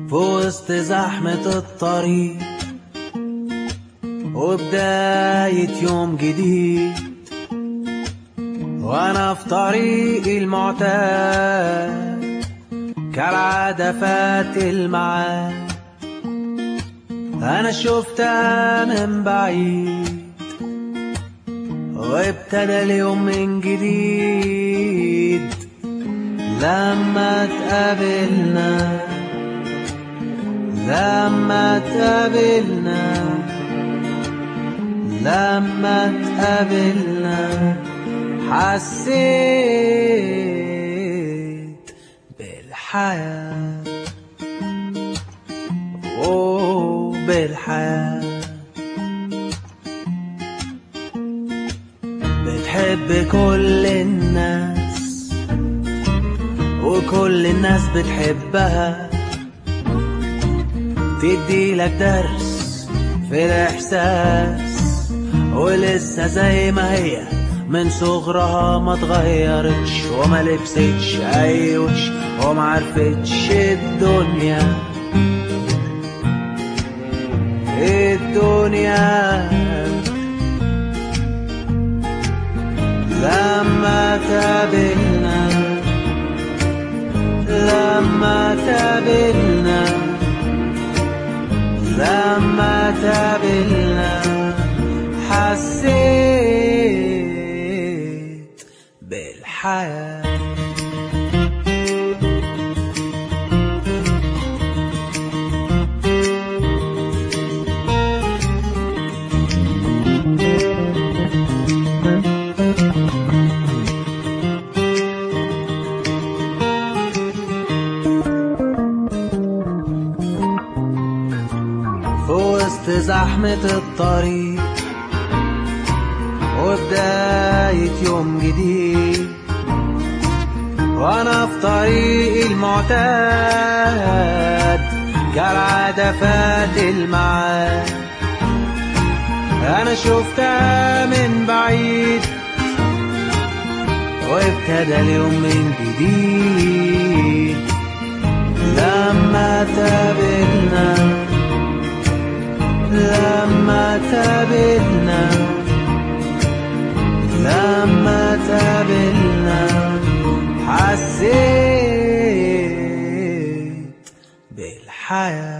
في وسط زحمة الطريق وبداية يوم جديد وأنا في طريقي المعتاد كالعادة فات الميعاد أنا شفتها من بعيد وابتدى اليوم من جديد لما تقابلنا لما تقابلنا لما تقابلنا حسيت بالحياة أوه بالحياة بتحب كل الناس وكل الناس بتحبها تدي لك درس في الإحساس ولسه زي ما هي من صغرها ما اتغيرتش وما لبستش أي وش وما عرفتش الدنيا الدنيا لما تقابلنا لما تقابلنا لما تقابلنا حسيت بالحياة في وسط زحمة الطريق وبداية يوم جديد وأنا في طريقي المعتاد كالعادة فات الميعاد أنا شفتها من بعيد وابتدى اليوم من جديد لما تقابلنا لما تقابلنا لما تقابلنا حسيت بالحياة